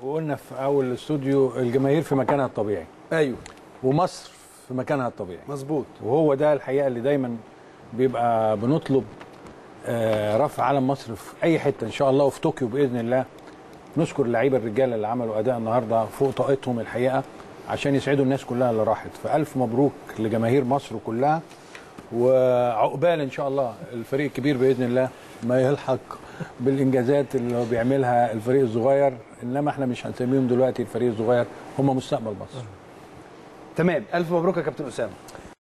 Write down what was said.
وقلنا في اول الاستوديو الجماهير في مكانها الطبيعي ايوه ومصر في مكانها الطبيعي مظبوط وهو ده الحقيقه اللي دايما بيبقى بنطلب آه، رفع علم مصر في اي حته ان شاء الله وفي طوكيو باذن الله نشكر اللعيبه الرجاله اللي عملوا اداء النهارده فوق طاقتهم الحقيقه عشان يسعدوا الناس كلها اللي راحت فالف مبروك لجماهير مصر كلها وعقبال ان شاء الله الفريق الكبير باذن الله ما يلحق بالانجازات اللي هو بيعملها الفريق الصغير انما احنا مش هنسميهم دلوقتي الفريق الصغير هم مستقبل مصر تمام الف مبروك يا كابتن اسامه